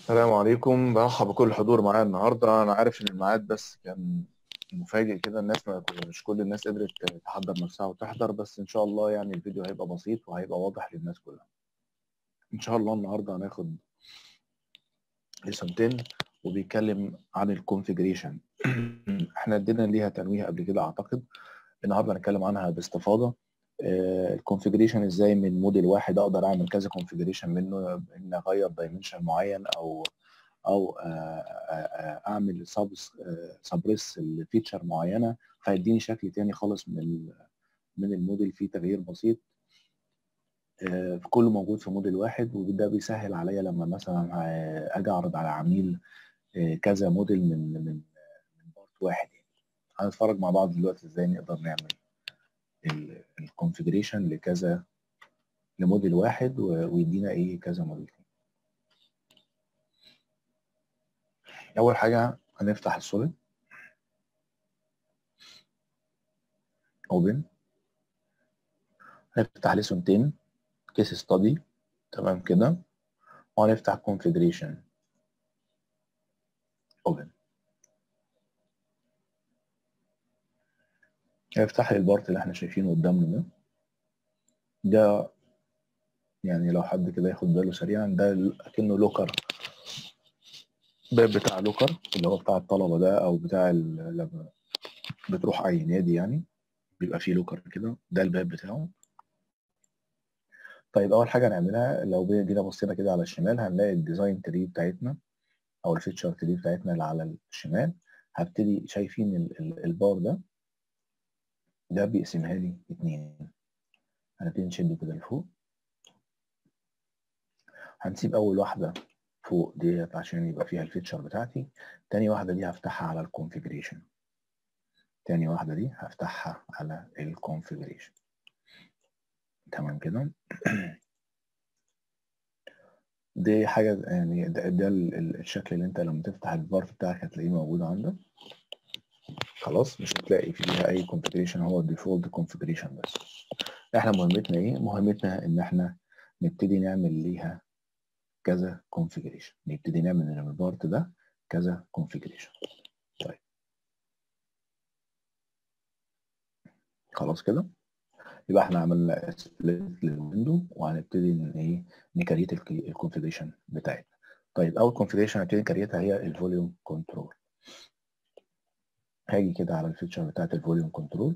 السلام عليكم برحب بكل الحضور معايا النهارده انا عارف ان الميعاد بس كان مفاجئ كده الناس ما مش كل الناس قدرت تحضر نفسها وتحضر بس ان شاء الله يعني الفيديو هيبقى بسيط وهيبقى واضح للناس كلها ان شاء الله النهارده هناخد ليسون 10 وبيتكلم عن الكونفيجريشن احنا ادينا ليها تنويه قبل كده اعتقد النهارده هنتكلم عنها باستفاضه الكونفيجريشن ازاي من موديل واحد اقدر اعمل كذا كونفيجريشن منه ان اغير دايمنشن معين او او اعمل سبريس لفيتشر معينه فيديني شكل تاني خالص من من الموديل فيه تغيير بسيط كله موجود في موديل واحد وده بيسهل عليا لما مثلا اجي اعرض على عميل كذا موديل من من من بارت واحد يعني هنتفرج مع بعض دلوقتي ازاي نقدر نعمل الكونفيجريشن لكذا لموديل واحد ويدينا ايه كذا موديل اول حاجه هنفتح السوليد اوبن هنفتح ليسون 10 كيس ستادي تمام كده وهنفتح كونفيجريشن اوبن هيفتح لي البارت اللي احنا شايفينه قدامنا ده ده يعني لو حد كده ياخد باله سريعا ده اكنه لوكر باب بتاع لوكر اللي هو بتاع الطلبه ده او بتاع لما بتروح اي نادي يعني بيبقى فيه لوكر كده ده الباب بتاعه طيب اول حاجه هنعملها لو جينا بصينا كده على الشمال هنلاقي الديزاين تري بتاعتنا او الفيتشر تري بتاعتنا اللي على الشمال هبتدي شايفين البار ده ده بيقسمها لي اتنين هنبتدي نشده كده لفوق هنسيب اول واحده فوق ديت عشان يبقى فيها الفيتشر بتاعتي تاني واحده دي هفتحها على الكونفيجريشن تاني واحده دي هفتحها على الكونفيجريشن تمام كده دي حاجه يعني ده, ده الشكل اللي انت لما تفتح البارت بتاعك هتلاقيه موجود عندك خلاص مش هتلاقي فيها اي كونفيجريشن هو الديفولت كونفيجريشن بس احنا مهمتنا ايه مهمتنا ان احنا نبتدي نعمل ليها كذا كونفيجريشن نبتدي نعمل من البارت ده كذا كونفيجريشن طيب خلاص كده يبقى احنا عملنا سبليت للويندو وهنبتدي ايه نكريت الكونفيجريشن بتاعتنا طيب اول كونفيجريشن هنبتدي نكريتها هي الفوليوم كنترول هاجي كده على الفيتشر بتاعت الفوليوم كنترول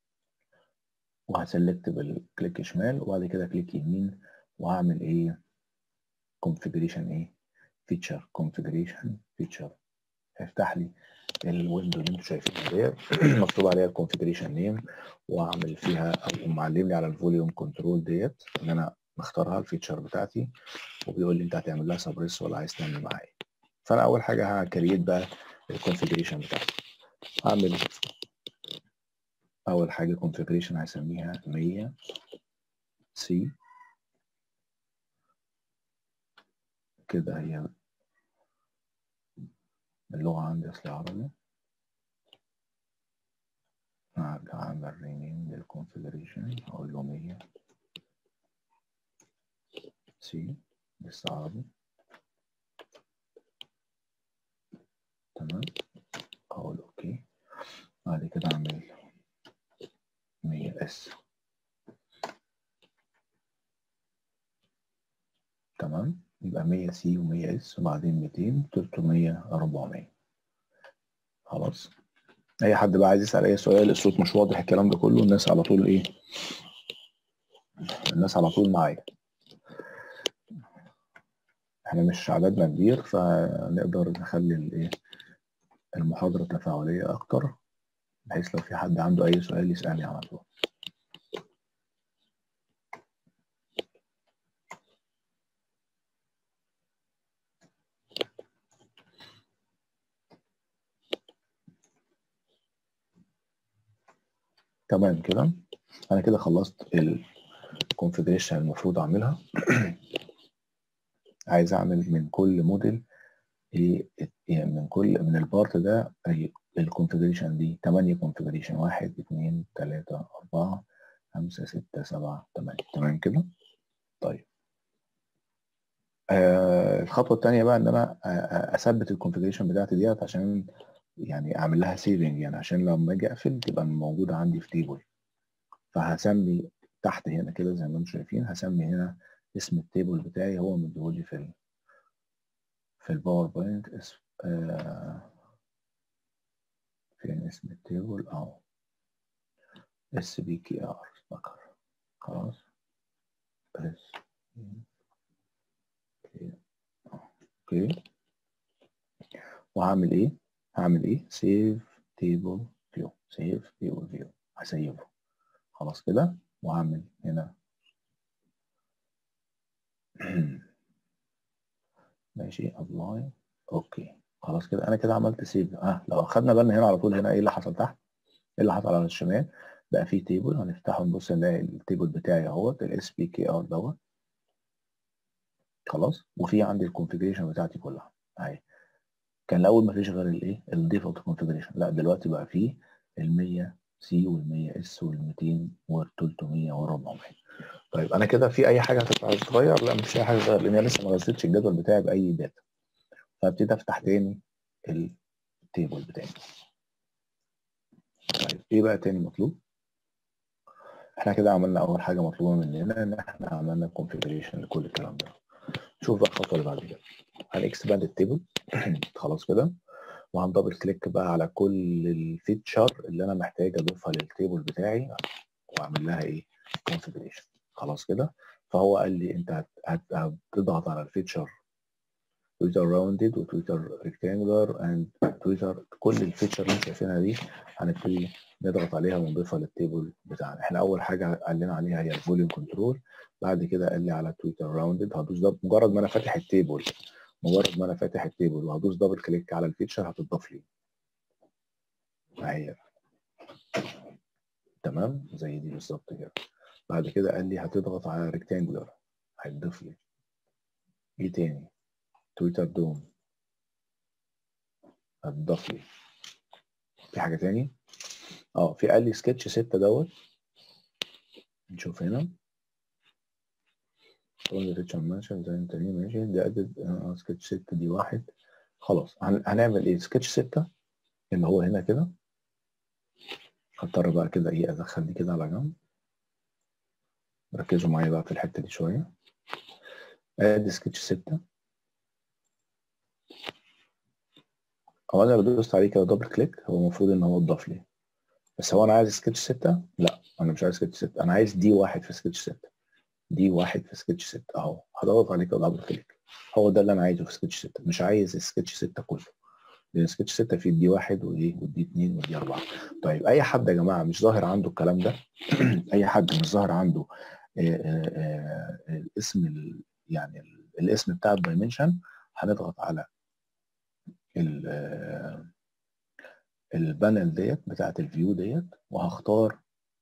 وهسلكت بالكليك شمال وبعد كده كليك يمين وهعمل ايه كونفيجريشن ايه فيتشر كونفيجريشن فيتشر هيفتح لي الويندو اللي انتوا شايفينها ديت مكتوب عليها الكونفيجريشن نيم واعمل فيها او معلم لي على الفوليوم كنترول ديت اللي انا مختارها الفيتشر بتاعتي وبيقول لي انت هتعمل لها سبريس ولا عايز تعمل معايا فانا اول حاجه هكريت بقى الكونفيجريشن بتاعتي هعمل اول حاجه كونفيجريشن هسميها 100 سي كده هي اللغه عندي اصل عربي هرجع اعمل رينيم للكونفيجريشن اقول له 100 سي لسه عربي تمام اقول اوكي بعد كده اعمل 100 اس تمام يبقى 100 سي و100 اس وبعدين 200 300 400 خلاص اي حد بقى عايز يسال اي سؤال الصوت مش واضح الكلام ده كله الناس على طول ايه الناس على طول معايا احنا مش عددنا كبير فنقدر نخلي الايه المحاضرة تفاعلية أكتر بحيث لو في حد عنده أي سؤال يسألني على طول. تمام كده أنا كده خلصت الكونفيجريشن المفروض أعملها عايز أعمل من كل موديل من كل من البارت ده الكونفيجريشن دي 8 كونفيجريشن 1 2 3 4 5 6 7 8 تمام كده طيب آه الخطوه الثانيه بقى ان انا اثبت الكونفيجريشن بتاعتي ديت عشان يعني اعمل لها سيفنج يعني عشان لما اجي اقفل تبقى موجوده عندي في تيبل فهسمي تحت هنا كده زي ما انتم شايفين هسمي هنا اسم التيبل بتاعي هو مديهولي في ال في الباوربوينت اسم آه فين اسم التيبل اهو اس بي كي ار ذكر خلاص اس اوكي وهعمل ايه هعمل ايه سيف تيبل فيو سيف تيبل فيو هسيبه خلاص كده وهعمل هنا ماشي ابلاي اوكي خلاص كده انا كده عملت سيف اه لو اخدنا بالنا هنا على طول هنا ايه اللي حصل تحت ايه اللي حصل على الشمال بقى في تيبل هنفتحه نبص نلاقي التيبل بتاعي اهوت الاس بي كي ار دوت خلاص وفي عندي الكونفيجريشن بتاعتي كلها اهي كان الاول مفيش غير الايه الديفولت كونفيجريشن لا دلوقتي بقى فيه ال 100 سي وال 100 اس وال 200 وال 300 وال 400 طيب انا كده في اي حاجه هتتغير لا مفيش اي حاجه هتتغير لان انا لسه ما غذيتش الجدول بتاعي باي داتا فابتدي افتح تاني التيبل بتاعي طيب ايه بقى تاني مطلوب احنا كده عملنا اول حاجه مطلوبه مننا ان احنا عملنا كونفيجريشن لكل الكلام ده شوف بقى الخطوه اللي بعد كده هنكسباند التيبل خلاص كده وهندبل كليك بقى على كل الفيتشر اللي انا محتاج اضيفها للتيبل بتاعي واعمل لها ايه كونفيجريشن خلاص كده فهو قال لي انت هتضغط على الفيتشر تويتر راوندد وتويتر ريكتانجولار اند تويتر كل الفيتشر اللي انت شايفينها دي هنبتدي نضغط عليها ونضيفها للتيبل بتاعنا احنا اول حاجه قال لنا عليها هي الفوليوم كنترول بعد كده قال لي على تويتر راوندد هدوس ده مجرد ما انا فاتح التيبل مجرد ما انا فاتح التيبل وهدوس دبل كليك على الفيتشر هتضاف لي اهي تمام زي دي بالظبط كده بعد كده قال لي هتضغط على ريكتانجولار هيضيف لي ايه تاني تويتر دوم هتضاف لي في حاجه تاني اه في قال لي سكتش 6 دوت نشوف هنا قلنا فيتشر مانشن زي انت ماشي ده ادد اه سكتش 6 دي واحد خلاص هنعمل ايه سكتش 6 اللي هو هنا كده هضطر بقى كده ايه ادخل دي كده على جنب ركزوا معايا بقى في الحته دي شويه ادي سكتش 6 هو انا لو دوست عليه كده دبل كليك هو المفروض ان هو اتضاف لي بس هو انا عايز سكتش 6 لا انا مش عايز سكتش 6 انا عايز دي واحد في سكتش 6 دي واحد في سكتش 6 اهو هضغط عليه كده دبل كليك هو ده اللي انا عايزه في سكتش 6 مش عايز سكتش 6 كله لان سكتش 6 فيه دي واحد وايه ودي اثنين ودي اربعه طيب اي حد يا جماعه مش ظاهر عنده الكلام ده اي حد مش ظاهر عنده آآ آآ الاسم ال يعني ال الاسم بتاع الدايمنشن هنضغط على البانل ديت بتاعت الفيو ديت وهختار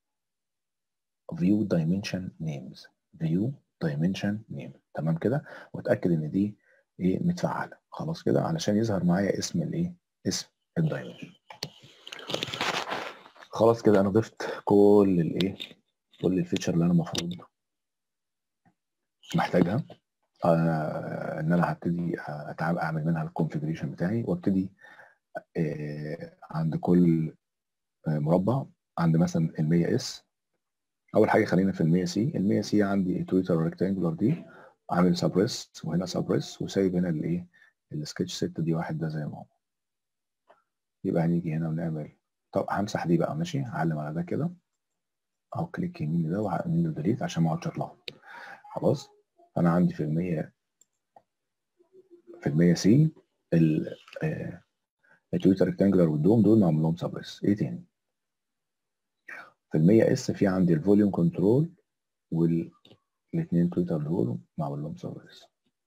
فيو دايمنشن نيمز فيو دايمنشن نيم تمام كده واتاكد ان دي ايه متفعله خلاص كده علشان يظهر معايا اسم الايه اسم الدايمنشن خلاص كده انا ضفت كل الايه كل الفيتشر اللي انا المفروض محتاجها آه ان انا هبتدي اتعامل اعمل منها الكونفيجريشن بتاعي وابتدي آه عند كل آه مربع عند مثلا ال 100 اس اول حاجه خلينا في ال 100 سي ال 100 سي عندي تويتر ريكتانجولار دي عامل سبريس وهنا سبريس وسايب هنا الايه السكتش 6 دي واحد ده زي ما هو يبقى هنيجي هنا ونعمل طب همسح دي بقى ماشي هعلم على ده كده او كليك يمين ده وهعمل له ديليت عشان ما اقعدش اطلع خلاص انا عندي في المية في المية سي التويتر ريكتانجلر والدوم دول معمول لهم سبريس ايه تاني في المية اس في عندي الفوليوم كنترول والاثنين تويتر دول معمول لهم سبريس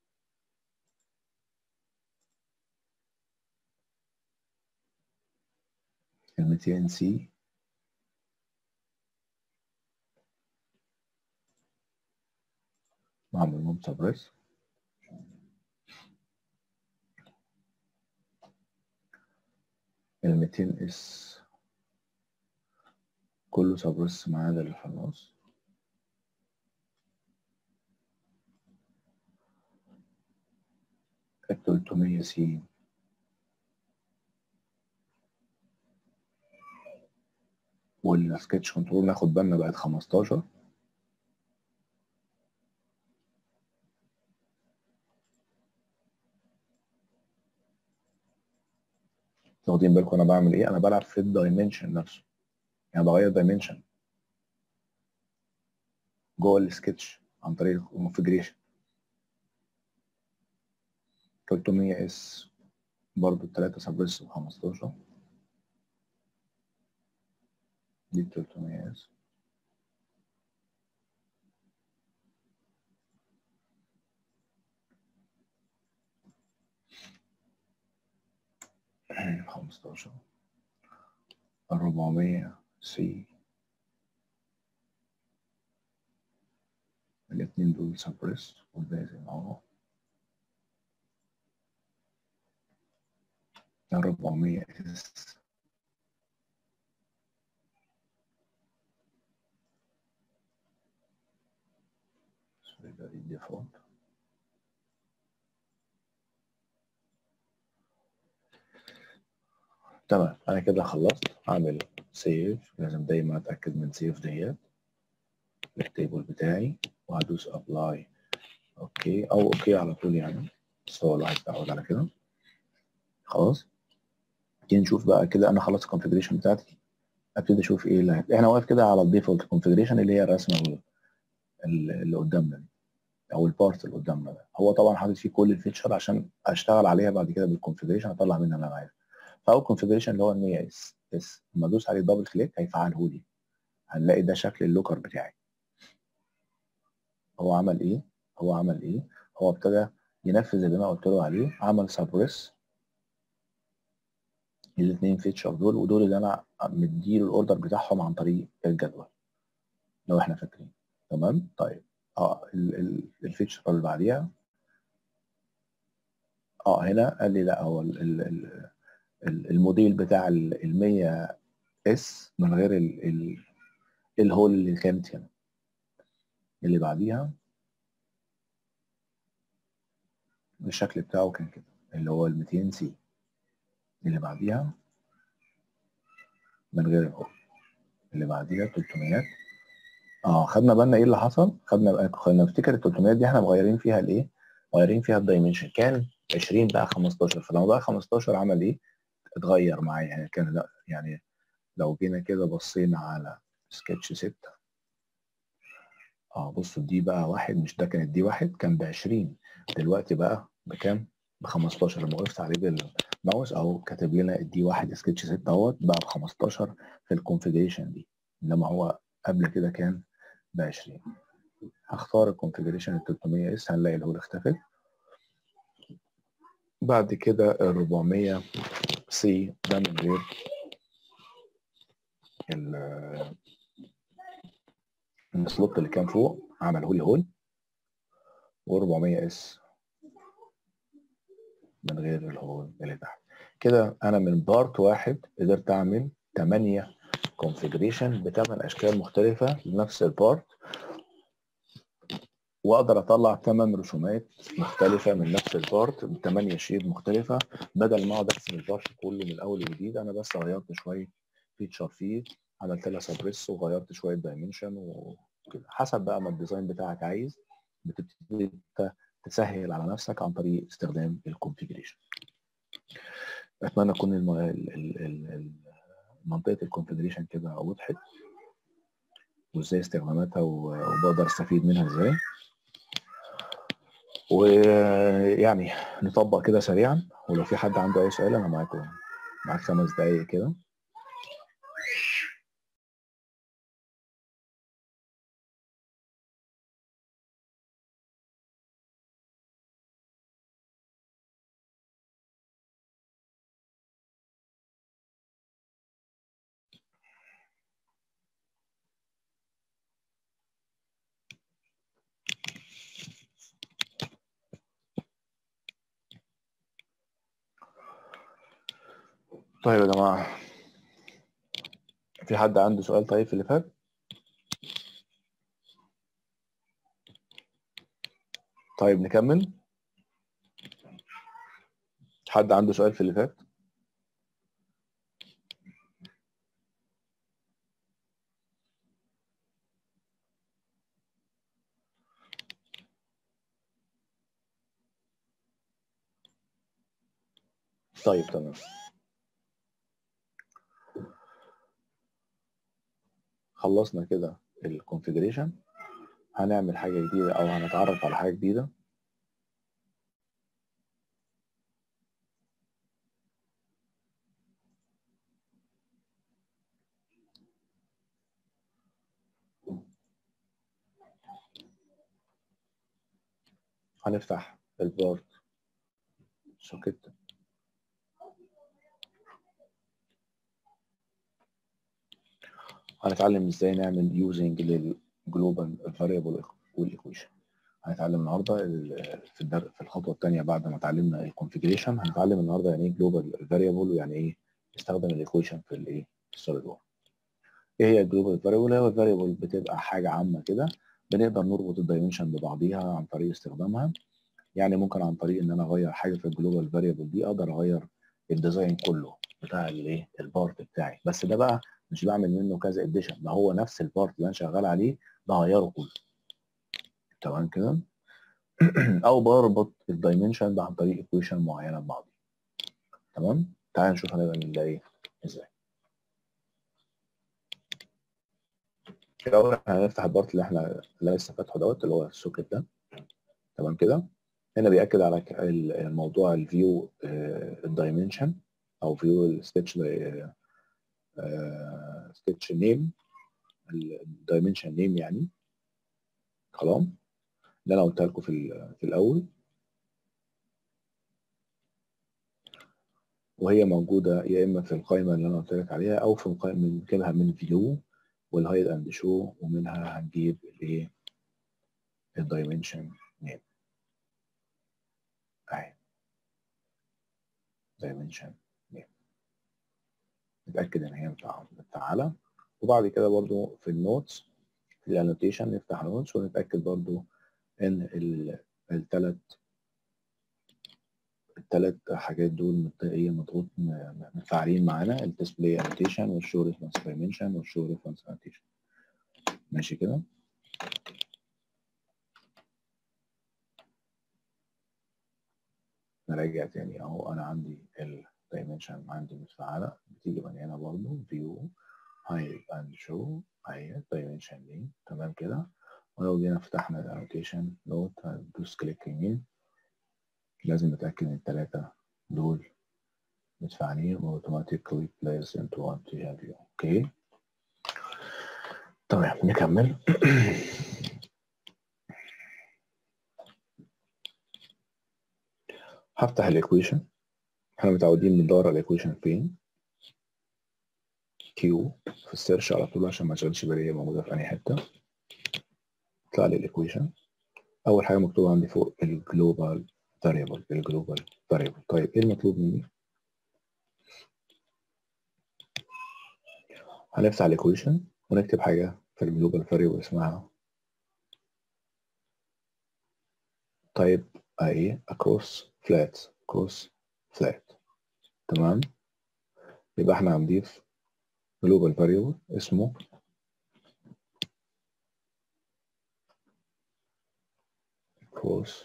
ال 200 سي معمول لهم سبريس ال 200 اس كله سبريس ما عدا اللي في النص 300 سي والسكتش كنترول ناخد بالنا بقت 15 واخدين بالكم انا بعمل ايه انا بلعب في الدايمنشن نفسه يعني بغير دايمنشن جوه السكتش عن طريق الكونفجريشن 300 اس برضو التلاتة سبريس ب 15 دي 300 اس خمستاشر الربعمية سي الاتنين دول سبريس والباقي زي ما هو الربعمية اس يبقى دي الديفولت تمام انا كده خلصت هعمل سيف لازم دايما اتاكد من سيف ديت للتيبل بتاعي وهدوس ابلاي اوكي او اوكي على طول يعني بس هو الواحد يتعود على كده خلاص نيجي نشوف بقى كده انا خلصت الكونفجريشن بتاعتي ابتدي اشوف ايه اللي احنا واقف كده على الديفولت كونفجريشن اللي هي الرسمه اللي قدامنا دي او البارت اللي قدامنا ده هو طبعا حاطط فيه كل الفيتشر عشان اشتغل عليها بعد كده بالكونفجريشن اطلع منها اللي انا عايزه فاول كونفجريشن اللي هو ال 100 اس اس لما ادوس عليه دبل كليك هيفعله لي هنلاقي ده شكل اللوكر بتاعي هو عمل ايه هو عمل ايه هو ابتدى ينفذ اللي انا قلت له عليه عمل سبريس الاثنين فيتشر دول ودول اللي انا مديله الاوردر بتاعهم عن طريق الجدول لو احنا فاكرين تمام طيب اه الفيتشر اللي بعديها اه هنا قال لي لا هو ال ال ال الموديل بتاع ال 100 اس من غير ال ال الهول اللي كانت هنا اللي بعديها الشكل بتاعه كان كده اللي هو ال 200 سي اللي بعديها من غير الهول اللي بعديها 300 اه خدنا بالنا ايه اللي حصل خدنا خدنا نفتكر ال 300 دي احنا مغيرين فيها الايه مغيرين فيها الدايمنشن كان 20 بقى 15 فلما بقى 15 عمل ايه اتغير معايا يعني كان لا يعني لو جينا كده بصينا على سكتش 6 اه بصوا دي بقى واحد مش ده كانت دي واحد كان ب 20 دلوقتي بقى بكام؟ ب 15 لما وقفت عليه بالماوس اهو كاتب لنا الدي واحد سكتش 6 اهوت بقى ب 15 في الكونفيجريشن دي انما هو قبل كده كان ب 20 هختار الكونفيجريشن ال 300 اس هنلاقي الهول اختفت بعد كده ال 400 سي ده من غير السلوت اللي كان فوق عمله لي هول و400 اس من غير الهول اللي تحت كده انا من بارت واحد قدرت اعمل 8 كونفيجريشن بثمان اشكال مختلفه لنفس البارت واقدر اطلع 8 رسومات مختلفه من نفس البارت ب 8 شيب مختلفه بدل ما اقعد ارسم البارت كله من اول وجديد انا بس غيرت شويه فيتشر فيه عملت لها سبريس وغيرت شويه دايمنشن وكده حسب بقى ما الديزاين بتاعك عايز بتبتدي تسهل على نفسك عن طريق استخدام الكونفيجريشن اتمنى تكون الم... ال... ال... ال... منطقه الكونفيجريشن كده وضحت وازاي استخداماتها وبقدر استفيد منها ازاي ويعني نطبق كده سريعا ولو في حد عنده اي سؤال انا معاكم معاك خمس دقايق كده طيب يا جماعة في حد عنده سؤال طيب في اللي فات؟ طيب نكمل حد عنده سؤال في اللي فات طيب تمام خلصنا كده الكونفيجريشن هنعمل حاجة جديدة أو هنتعرف على حاجة جديدة هنفتح البورد سوكيت هنتعلم ازاي نعمل يوزنج للجلوبال فاريبل والايكويشن هنتعلم النهارده في الدر... في الخطوه الثانيه بعد ما اتعلمنا الكونفيجريشن هنتعلم النهارده يعني ايه جلوبال فاريبل ويعني ايه نستخدم الايكويشن في الايه السوليد وورك ايه هي الجلوبال فاريبل هو الفاريبل بتبقى حاجه عامه كده بنقدر نربط الدايمنشن ببعضيها عن طريق استخدامها يعني ممكن عن طريق ان انا اغير حاجه في الجلوبال فاريبل دي اقدر اغير الديزاين كله بتاع الايه البارت بتاعي بس ده بقى مش بعمل منه كذا اديشن ده هو نفس البارت اللي انا شغال عليه بغيره كله تمام كده او بربط الدايمنشن ده عن طريق ايكويشن معينه ببعض تمام تعال نشوف هنعمل ده ايه ازاي الاول هنفتح البارت اللي احنا اللي لسه فاتحه دوت اللي هو السوكت ده تمام كده هنا بيأكد على الموضوع الفيو الدايمنشن او فيو السكتش سكتش نيم الدايمنشن نيم يعني خلاص اللي انا قلتها لكم في في الاول وهي موجوده يا اما في القائمه اللي انا قلت لك عليها او في القائمه بنجيبها من فيو والهايد اند شو ومنها هنجيب الايه الدايمنشن نيم اهي دايمنشن نيم نتاكد ان هي متفعله وبعد كده برضو في النوتس في الانوتيشن نفتح نوتس ونتاكد برضو ان الثلاث الثلاث حاجات دول ايه مضغوط متفاعلين معانا الديسبلاي انوتيشن والشو ريفرنس دايمنشن والشو ريفرنس انوتيشن ماشي كده نراجع تاني اهو انا عندي الدايمنشن عندي متفعله بتيجي من هنا برضه فيو هايد اند شو اهي الدايمنشن دي تمام كده ولو جينا فتحنا الانوتيشن نوت هندوس كليك يمين لازم نتأكد ان التلاتة دول متفاعلين automatically placed into one view اوكي تمام نكمل هفتح الايكويشن احنا متعودين بندور على الايكويشن فين كيو في السيرش على طول عشان ما اشغلش بالي هي موجوده في انهي حته طلع لي الايكويشن اول حاجه مكتوبه عندي فوق الجلوبال فاريبل الجلوبال فاريبل طيب ايه المطلوب مني هنفتح الايكويشن ونكتب حاجه في الجلوبال فاريبل اسمها طيب ايه across flat cross flat تمام يبقى احنا هنضيف global variable اسمه cross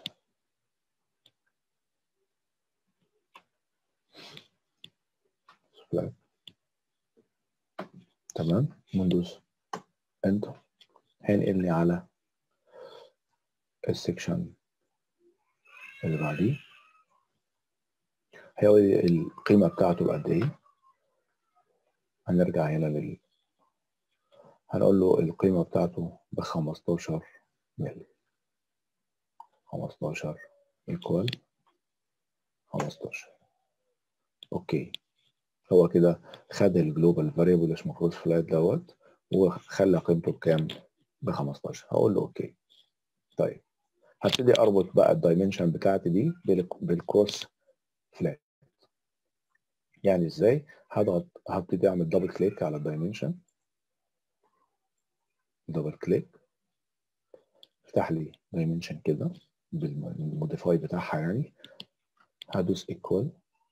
flat تمام وندوس انتر هينقلني على السكشن اللي بعديه هيقول لي القيمة بتاعته بقد ايه هنرجع هنا لل هنقول له القيمة بتاعته ب 15 ملي 15 equal 15 اوكي هو كده خد الجلوبال فاريبل اسمه كروس فلات دوت وخلى قيمته بكام؟ ب 15 هقول له اوكي طيب هبتدي اربط بقى الدايمنشن بتاعتي دي بالكروس فلات يعني ازاي هضغط هبتدي اعمل دبل كليك على الدايمنشن دبل كليك افتح لي دايمنشن كده بالموديفاي بتاعها يعني هدوس ايكوال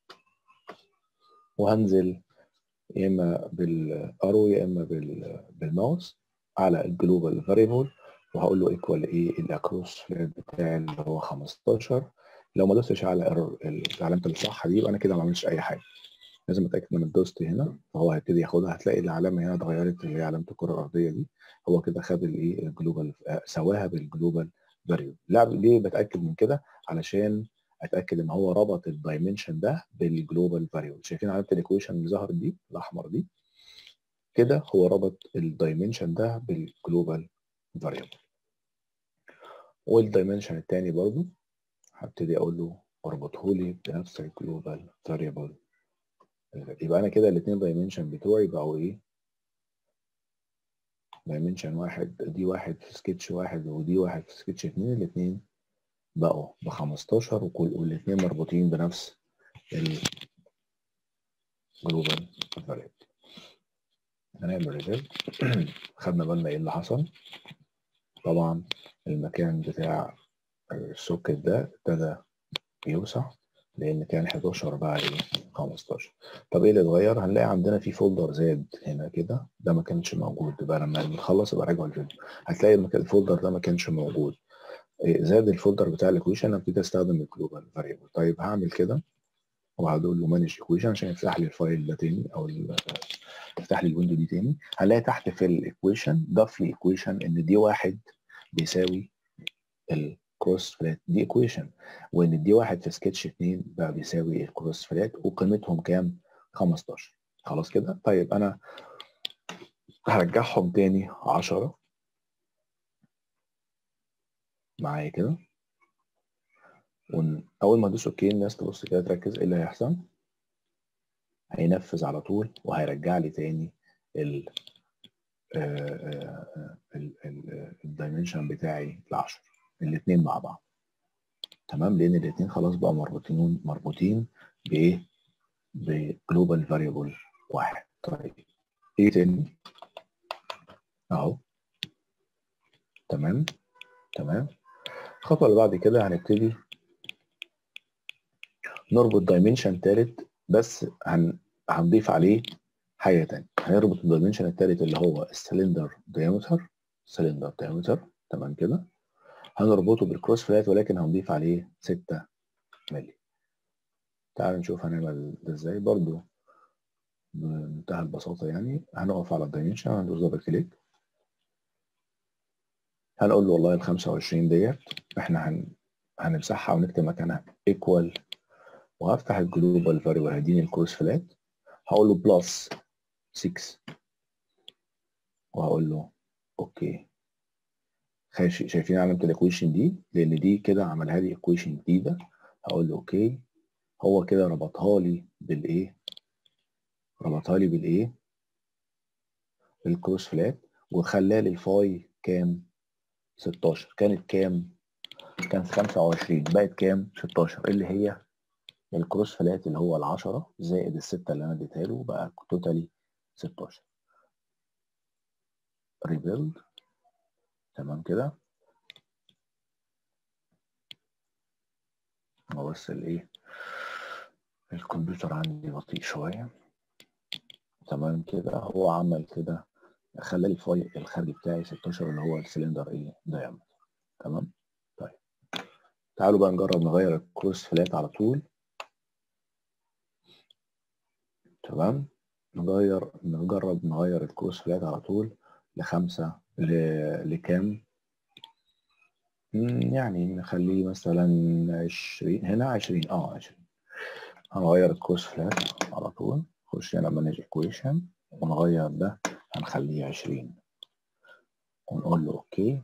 وهنزل يا اما بالارو يا اما بالماوس على الجلوبال فاريبل وهقول له ايكوال ايه الاكروس بتاعي اللي هو 15 لو ما دوستش على علامه الصح دي يبقى انا كده ما عملتش اي حاجه لازم اتاكد ان الدوست هنا فهو هيبتدي ياخدها هتلاقي العلامه هنا اتغيرت اللي هي علامه الكره الارضيه دي هو كده خد الايه الجلوبال سواها بالجلوبال فاريبل ليه بتاكد من كده علشان اتاكد ان هو ربط الدايمنشن ده بالجلوبال فاريبل شايفين علامه الايكويشن اللي ظهرت دي الاحمر دي كده هو ربط الدايمنشن ده بالجلوبال فاريبل والدايمنشن الثاني برضو هبتدي اقول له اربطه لي بنفس الجلوبال فاريبل يبقى انا كده الاثنين دايمنشن بتوعي بقوا ايه دايمنشن واحد دي واحد في سكتش واحد ودي واحد في سكتش اتنين الاثنين بقوا ب 15 وكل والاثنين مربوطين بنفس الجلوبال فاريبل هنعمل ريزلت خدنا بالنا ايه اللي حصل طبعا المكان بتاع السوكت ده ابتدى يوسع لان كان 11 بقى ايه 15 طب ايه اللي اتغير هنلاقي عندنا في فولدر زاد هنا كده ده ما كانش موجود يبقى لما نخلص يبقى راجعوا الفيديو هتلاقي الفولدر ده ما كانش موجود زاد الفولدر بتاع الايكويشن ابتدي استخدم الجلوبال فاريبل طيب هعمل كده وهقول له مانج ايكويشن عشان يفتح لي الفايل ده تاني او يفتح لي الويندو دي تاني هنلاقي تحت في الايكويشن ضاف لي ايكويشن ان دي واحد بيساوي الكروس فلات دي ايكويشن وان دي واحد في سكتش 2 بقى بيساوي الكروس فلات وقيمتهم كام 15 خلاص كده طيب انا هرجعهم تاني 10 معايا كده واول ما ادوس اوكي الناس تبص كده تركز ايه اللي هيحصل هينفذ على طول وهيرجع لي تاني ال الدايمنشن بتاعي ل 10 الاثنين مع بعض تمام لان الاثنين خلاص بقى مربوطين مربوطين بايه بجلوبال فاريبل واحد طيب ايه تاني اهو تمام تمام الخطوه اللي بعد كده هنبتدي نربط دايمنشن تالت بس هن... هنضيف عليه حاجه تانية هنربط الدايمنشن التالت اللي هو السلندر دايمتر سلندر دايمتر تمام كده هنربطه بالكروس فلات ولكن هنضيف عليه 6 مللي تعال نشوف هنعمل ده ازاي برضو بمنتهى البساطة يعني هنقف على الدايمنشن هندوس دبل كليك هنقول له والله ال 25 ديت احنا هن... هنمسحها ونكتب مكانها ايكوال وهفتح الجلوبال فاريبل هيديني الكروس فلات هقول له بلس 6 وهقول له اوكي شايفين علامه الايكويشن دي لان دي كده عملها لي ايكويشن جديده هقول له اوكي هو كده ربطها لي بالايه ربطها لي بالايه بالكروس فلات وخلى لي الفاي كام 16 كانت كام كانت 25 بقت كام 16 اللي هي الكروس فلات اللي هو ال 10 زائد الستة اللي انا اديتها له بقى توتالي 16 ريبيلد تمام كده هو بس الايه الكمبيوتر عندي بطيء شويه تمام كده هو عمل كده خلى لي الفايل الخارجي بتاعي 16 اللي هو السلندر ايه دايمتر تمام طيب تعالوا بقى نجرب نغير الكروس فلات على طول تمام نغير نجرب نغير الكروس فلات على طول لخمسة ل... لكام يعني نخليه مثلا عشرين هنا عشرين اه عشرين هنغير الكروس فلات على طول نخش هنا مانج ايكويشن ونغير ده هنخليه عشرين ونقول له اوكي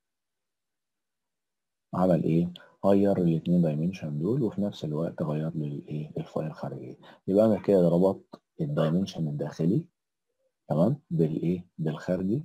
عمل ايه غير الاثنين دايمنشن دول وفي نفس الوقت غير لي الايه الفايل الخارجي يبقى انا كده ربطت الدايمنشن الداخلي تمام بالايه بالخارجي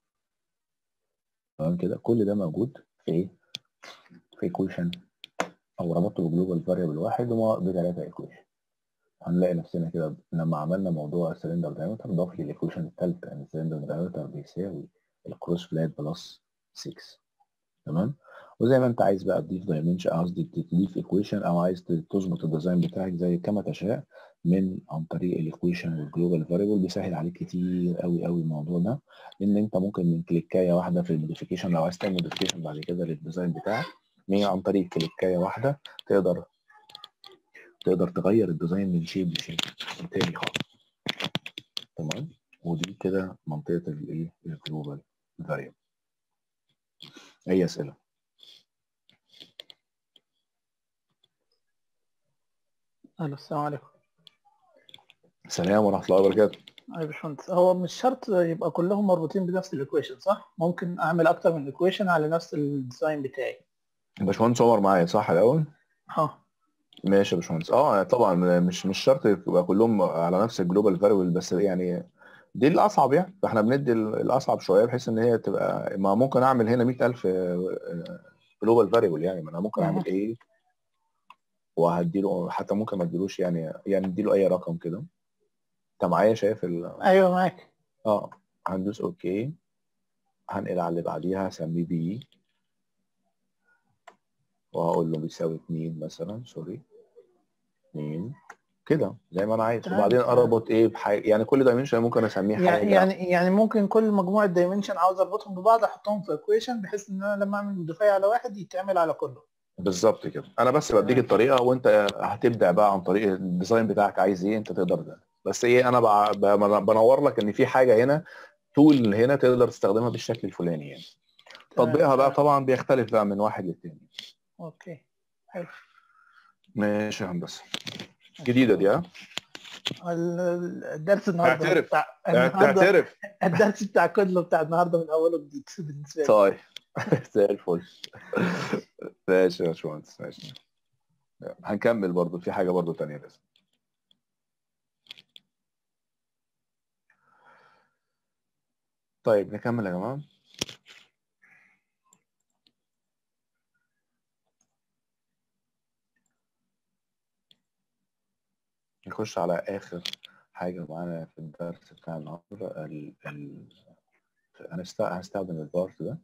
تمام كده كل ده موجود في ايه في ايكويشن او ربطته بجلوبال فاريبل واحد وما بثلاثه ايكويشن هنلاقي نفسنا كده لما عملنا موضوع السلندر دايمتر ضاف لي الايكويشن الثالثه ان السلندر دايمتر بيساوي الكروس فلات بلس 6 تمام وزي ما انت عايز بقى تضيف دايمنشن قصدي تضيف ايكويشن او عايز تظبط الديزاين بتاعك زي كما تشاء من عن طريق الايكويشن والجلوبال فاريبل بيسهل عليك كتير قوي قوي الموضوع ده لان انت ممكن من كليكايه واحده في الموديفيكيشن لو عايز تعمل موديفيكيشن بعد كده للديزاين بتاعك من عن طريق كليكايه واحده تقدر تقدر تغير الديزاين من شيب لشيب تاني خالص تمام ودي كده منطقه الايه الجلوبال فاريبل اي اسئله الو السلام عليكم السلام ورحمه الله وبركاته يا باشمهندس هو مش شرط يبقى كلهم مربوطين بنفس الايكويشن صح؟ ممكن اعمل اكتر من ايكويشن على نفس الديزاين بتاعي باشمهندس عمر معايا صح الاول اه ماشي يا باشمهندس اه طبعا مش مش شرط يبقى كلهم على نفس الجلوبال فاريبل بس يعني دي الاصعب يعني فاحنا بندي الاصعب شويه بحيث ان هي تبقى ما ممكن اعمل هنا 100000 جلوبال فاريبل يعني ما انا ممكن اعمل ايه وهديله حتى ممكن ما اديلوش يعني يعني اديله اي رقم كده انت معايا شايف ال ايوه معاك اه هندوس اوكي هنقل على اللي بعديها هسميه بي وهقول له بيساوي 2 مثلا سوري 2 كده زي ما انا عايز تمام. وبعدين اربط ايه بحاجه يعني كل دايمنشن ممكن اسميه حاجه يعني يعني يعني ممكن كل مجموعه دايمنشن عاوز اربطهم ببعض احطهم في ايكويشن بحيث ان انا لما اعمل موديفاي على واحد يتعمل على كله بالظبط كده انا بس بديك الطريقه وانت هتبدع بقى عن طريق الديزاين بتاعك عايز ايه انت تقدر ده بس ايه انا بع- ب- بنور لك ان في حاجه هنا تول هنا تقدر تستخدمها بالشكل الفلاني يعني تمام. تطبيقها بقى طبعا بيختلف بقى من واحد للتاني اوكي حلو ماشي يا هندسه جديده دي ها ال- ال- الدرس النهارده اعترف. بتاع النهارده تعترف الدرس بتاع كله بتاع النهارده من اوله جديد بالنسبه لي طيب زي الفل ماشي يا باشمهندس ماشي هنكمل برضو في حاجه برضو تانية لازم طيب نكمل يا جماعه نخش على اخر حاجه معانا في الدرس بتاع النهارده ال... ال... هنست- هنستخدم البارت ده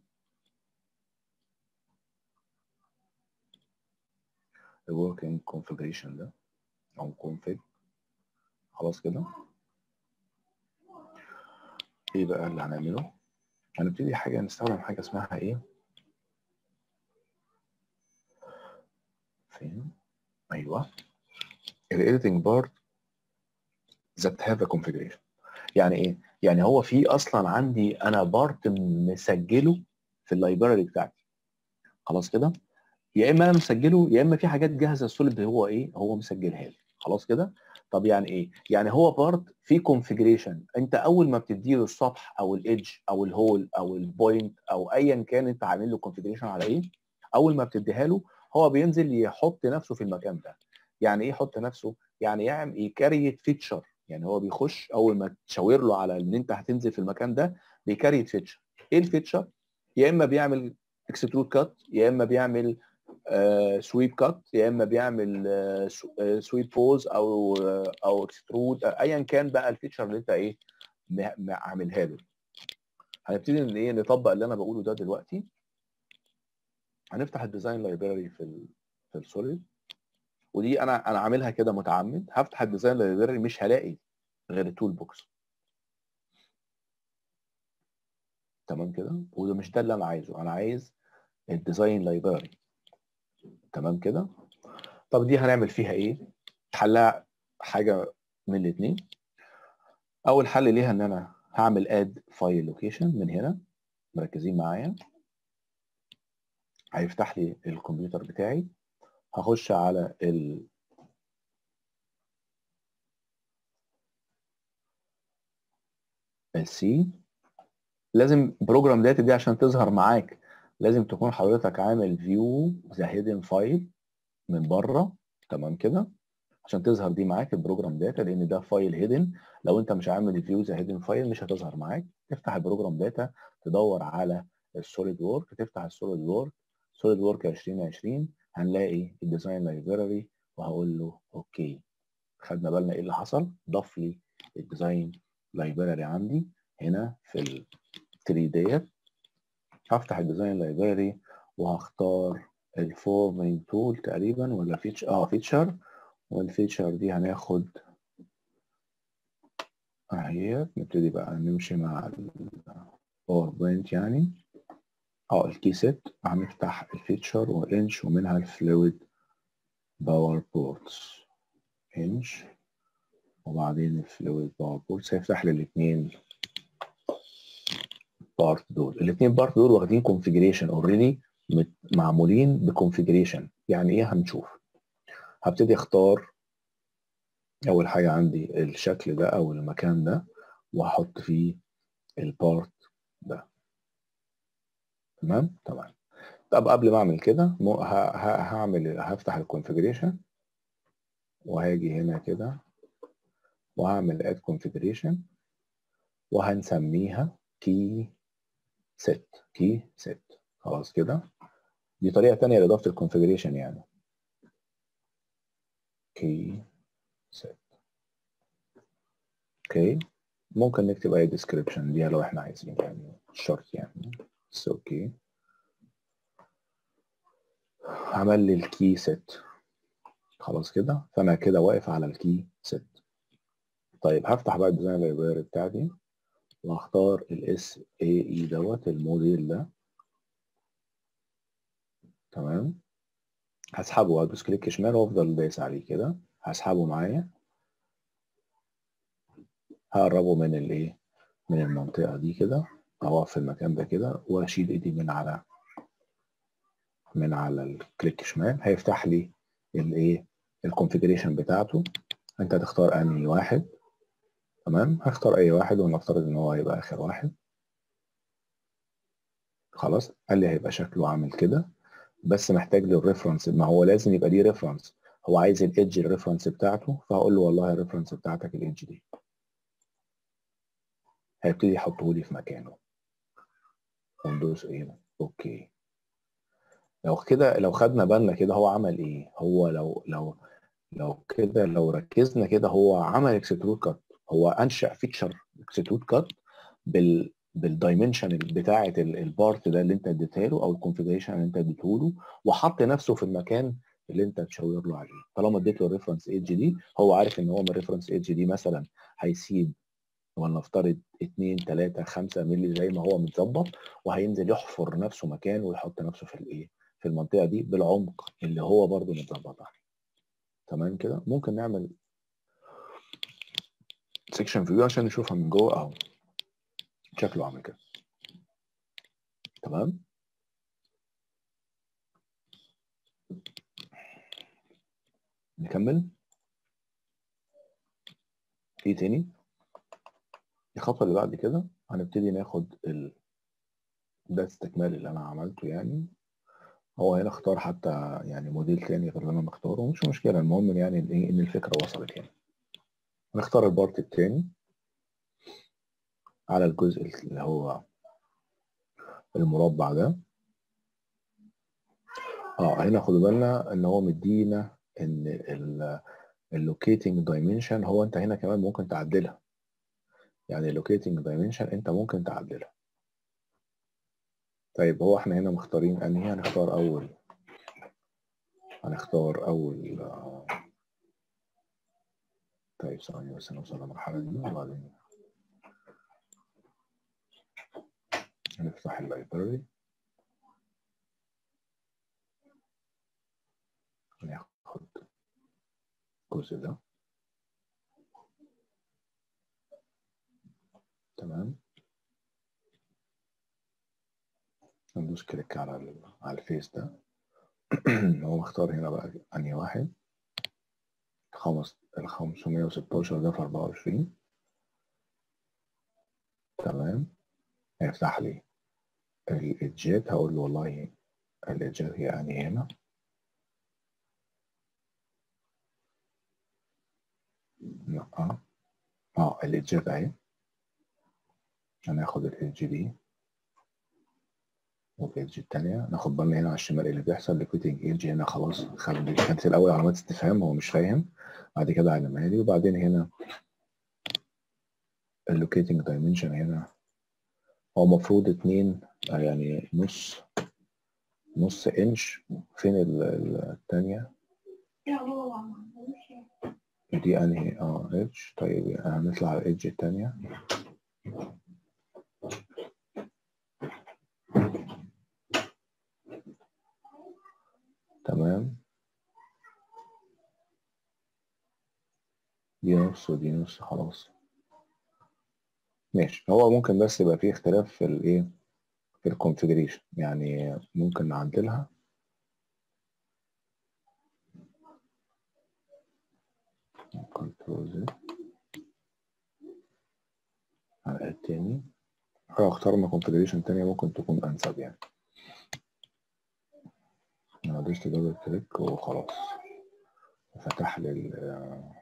الوركينج كونفيجريشن ده او config خلاص كده ايه بقى اللي هنعمله هنبتدي حاجه نستخدم حاجه اسمها ايه فين ايوه الايديتنج بارت ذات هاف configuration يعني ايه يعني هو في اصلا عندي انا بارت مسجله في اللايبراري بتاعتي خلاص كده يا اما انا مسجله يا اما في حاجات جاهزه السوليد هو ايه هو مسجلها لي خلاص كده طب يعني ايه يعني هو بارت في كونفيجريشن انت اول ما بتديله السطح او الايدج او الهول او البوينت او ايا كان انت عامل له كونفيجريشن على ايه اول ما بتديها له هو بينزل يحط نفسه في المكان ده يعني ايه يحط نفسه يعني يعمل يكريت فيتشر يعني هو بيخش اول ما تشاور له على ان انت هتنزل في المكان ده بيكريت فيتشر ايه الفيتشر يا اما بيعمل اكسترود كات يا اما بيعمل سويب كات يا اما بيعمل سويب بوز او آه، او اكسترود ايا كان بقى الفيتشر اللي انت ايه م- م- عاملها له هنبتدي ان ايه نطبق اللي انا بقوله ده دلوقتي هنفتح الديزاين لايبراري في ال في السوليد ودي انا انا عاملها كده متعمد هفتح الديزاين لايبراري مش هلاقي غير التول بوكس تمام كده وده مش ده اللي انا عايزه انا عايز الديزاين لايبراري تمام كده طب دي هنعمل فيها ايه حلها حاجه من الاثنين اول حل ليها ان انا هعمل اد فايل لوكيشن من هنا مركزين معايا هيفتح لي الكمبيوتر بتاعي هخش على ال السي لازم بروجرام داتا دي عشان تظهر معاك لازم تكون حضرتك عامل فيو ذا هيدن فايل من بره تمام كده عشان تظهر دي معاك البروجرام داتا لان ده فايل هيدن لو انت مش عامل فيو ذا هيدن فايل مش هتظهر معاك تفتح البروجرام داتا تدور على السوليد وورك تفتح السوليد وورك سوليد وورك 2020 هنلاقي الديزاين لايبراري وهقول له اوكي خدنا بالنا ايه اللي حصل ضاف لي الديزاين لايبراري عندي هنا في ال 3 ديت هفتح الديزاين لايبراري وهختار الفورمينج تول تقريبا ولا فيتشر اه فيتشر والفيتشر دي هناخد اهي نبتدي بقى نمشي مع الباوربوينت يعني اه الكي سيت هنفتح الفيتشر وانش ومنها الفلويد باور بورتس انش وبعدين الفلويد باور بورتس هيفتح لي الاثنين بارت دول الاثنين بارت دول واخدين كونفيجريشن اوريدي معمولين بكونفيجريشن يعني ايه هنشوف هبتدي اختار اول حاجه عندي الشكل ده او المكان ده وهحط فيه البارت ده تمام تمام طب قبل ما اعمل كده هعمل هفتح الكونفيجريشن وهاجي هنا كده وهعمل اد كونفيجريشن وهنسميها كي سيت كي سيت خلاص كده دي طريقه ثانيه لاضافه الكونفيجريشن يعني كي سيت اوكي ممكن نكتب اي ديسكريبشن ليها لو احنا عايزين يعني شرط يعني بس اوكي عمل لي الكي سيت خلاص كده فانا كده واقف على الكي سيت طيب هفتح بقى الديزاين لايبراري بتاعتي وهختار الاس اي اي دوت الموديل ده تمام هسحبه وادوس كليك شمال وافضل دايس عليه كده هسحبه معايا هقربه من الايه من المنطقه دي كده اقف في المكان ده كده واشيل ايدي من على من على الكليك شمال هيفتح لي الايه الكونفيجريشن بتاعته انت هتختار انهي واحد تمام هختار اي واحد ونفترض ان هو هيبقى اخر واحد خلاص قال لي هيبقى شكله عامل كده بس محتاج له الريفرنس ما هو لازم يبقى ليه ريفرنس هو عايز الايدج الريفرنس بتاعته فهقول له والله الريفرنس بتاعتك الايدج دي هيبتدي يحطه لي في مكانه وندوس ايه اوكي لو كده لو خدنا بالنا كده هو عمل ايه هو لو لو لو كده لو ركزنا كده هو عمل اكسترود كات هو انشا فيتشر اكسترود كات بال بالدايمنشن بتاعه البارت ده اللي انت اديتها له او الكونفيجريشن اللي انت اديته له وحط نفسه في المكان اللي انت تشاور له عليه طالما اديت له الريفرنس ايدج دي هو عارف ان هو من الريفرنس ايدج دي مثلا هيسيب ولنفترض 2 3 5 مللي زي ما هو متظبط وهينزل يحفر نفسه مكان ويحط نفسه في الايه في المنطقه دي بالعمق اللي هو برده متظبط عليه تمام كده ممكن نعمل سيكشن فيو عشان نشوفها من جوه اهو شكله عامل كده تمام نكمل في تاني الخطوه اللي بعد كده هنبتدي ناخد ال... ده استكمال اللي انا عملته يعني هو هنا اختار حتى يعني موديل تاني غير اللي انا مختاره مش مشكله المهم يعني ان ايه ان الفكره وصلت يعني نختار البارت التاني على الجزء اللي هو المربع ده اه هنا خدوا بالنا ان هو مدينا ان اللوكيتنج دايمنشن هو انت هنا كمان ممكن تعدلها يعني اللوكيتنج دايمنشن انت ممكن تعدلها طيب هو احنا هنا مختارين انهي هنختار اول هنختار اول طيب ثواني بس نوصل للمرحلة دي وبعدين هنفتح اللايبراري ناخد الجزء ده تمام ندوس كليك على على الفيس ده هو مختار هنا بقى انهي واحد خمس ال 516 ده في 24 تمام هيفتح لي الإيدجات هقول له والله الإيدجات هي أنهي هنا لا اه الإيدجات أهي هناخد الإيدج دي والإيدج التانية ناخد بالنا هنا على الشمال اللي بيحصل ليكويتنج إيدج هنا خلاص خد كانت الأول علامات استفهام هو مش فاهم بعد كده علمها لي وبعدين هنا اللوكيتنج دايمنشن هنا هو المفروض اتنين يعني نص نص انش فين ال- ال- التانية دي انهي اه ايدج طيب هنطلع على الايدج التانية تمام دي نص ودي نص خلاص ماشي هو ممكن بس يبقى فيه اختلاف في الايه في الكونفيجريشن يعني ممكن نعدلها كنترول زد على التاني لو اخترنا كونفيجريشن تانية ممكن تكون انسب يعني انا دوست دبل كليك وخلاص فتح لي ال-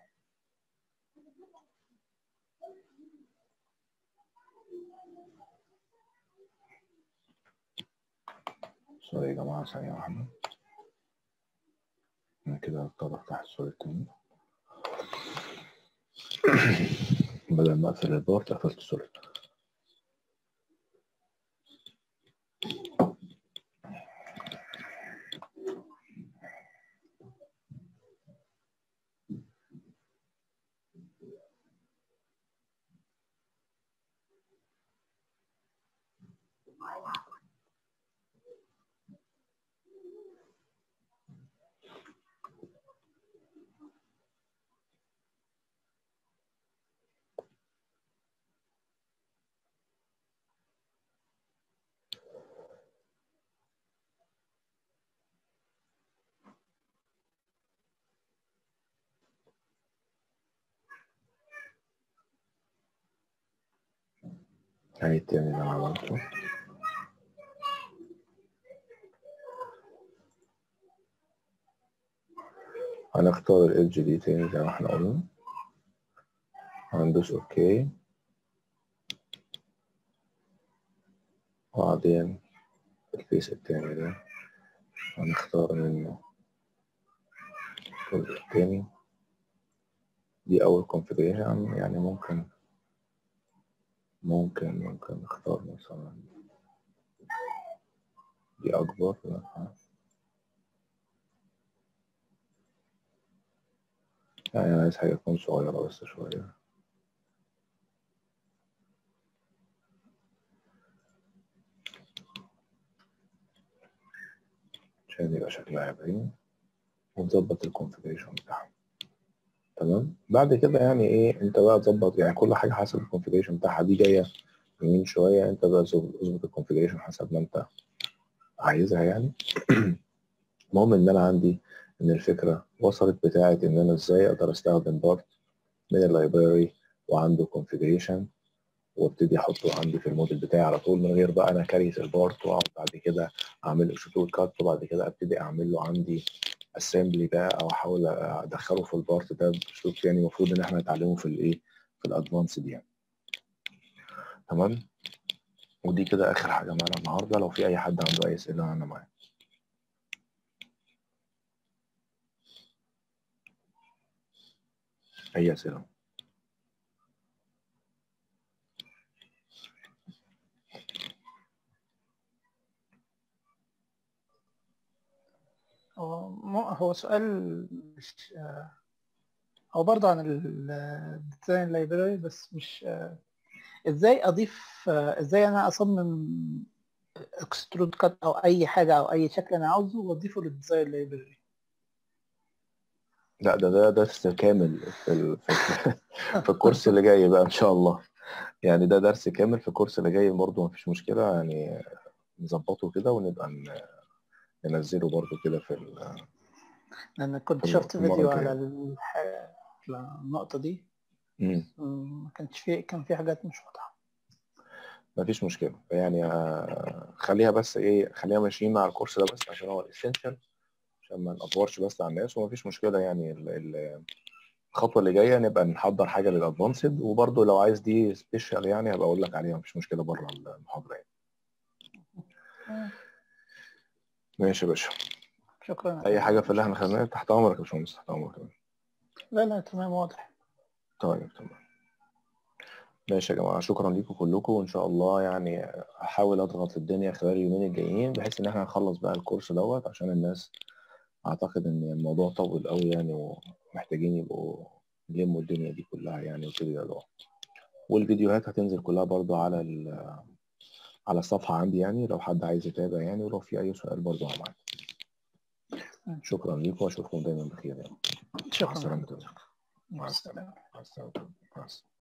سوري يا جماعة ثانية واحدة أنا كده هضطر أفتح الصورة التانية بدل ما أقفل البورت قفلت الصورة هاي التاني اللي أنا عملته هنختار الإدج دي تاني زي ما احنا قلنا هندوس أوكي وبعدين الفيس التاني ده هنختار منه الجزء التاني دي أول configuration يعني ممكن ممكن ممكن نختار مثلا دي أكبر لا يعني أنا عايز حاجة تكون صغيرة بس شوية عشان يبقى شكلها باين ونظبط الكونفيجريشن بتاعها تمام بعد كده يعني ايه انت بقى تظبط يعني كل حاجه حسب الكونفيجريشن بتاعها دي جايه يمين شويه انت بقى اظبط الكونفيجريشن حسب ما انت عايزها يعني المهم ان انا عندي ان الفكره وصلت بتاعه ان انا ازاي اقدر استخدم بارت من اللايبراري وعنده كونفيجريشن وابتدي احطه عندي في الموديل بتاعي على طول من غير بقى انا كاريت البارت واقعد بعد كده اعمل له شوت كات وبعد كده ابتدي اعمل له عندي اسمبلي بقى او احاول ادخله في البارت ده باسلوب يعني المفروض ان احنا نتعلمه في الايه في الادفانس دي يعني تمام ودي كده اخر حاجه معانا النهارده لو في اي حد عنده اي اسئله انا معاك اي اسئله هو مو- هو سؤال مش آه، هو برضه عن الديزاين لايبراري بس مش آه، ازاي اضيف آه، ازاي انا اصمم اكسترود كات او اي حاجه او اي شكل انا عاوزه واضيفه للديزاين لايبراري لا ده ده درس كامل في ال... في, في الكورس اللي جاي بقى ان شاء الله يعني ده درس كامل في الكورس اللي جاي برضه مفيش مشكله يعني نظبطه كده ونبقى ن- ننزله برضه كده في ال... لان كنت في شفت المرة فيديو الجاية. على الح- النقطه دي مم. مم، ما كانش في كان في حاجات مش واضحه مفيش مشكله يعني آه، خليها بس ايه خليها ماشيين مع الكورس ده بس عشان هو الاسينشال عشان ما نقفرش بس على الناس ومفيش مشكله يعني ال- ال- الخطوه اللي جايه نبقى نحضر حاجه للادفانسد وبرضه لو عايز دي سبيشال يعني هبقى اقول لك عليها مفيش مشكله بره المحاضره يعني مم، ماشي يا باشا شكرا اي حاجه في اللي احنا خدناه تحت امرك يا باشمهندس تحت امرك لا لا تمام واضح طيب تمام ماشي يا جماعة شكرا ليكم كلكم وإن شاء الله يعني هحاول أضغط الدنيا خلال اليومين الجايين بحيث إن احنا نخلص بقى الكورس دوت عشان الناس أعتقد إن الموضوع طول أوي يعني ومحتاجين يبقوا يلموا الدنيا دي كلها يعني ويبتدوا يقراوا والفيديوهات هتنزل كلها برضو على ال على الصفحة عندي يعني لو حد عايز يتابع يعني ولو في أي سؤال برضو أنا معاك شكرا ليكم وأشوفكم دايما بخير يعني مع شكرا السلامة محمد. مع السلامة مع السلامة مع السلامة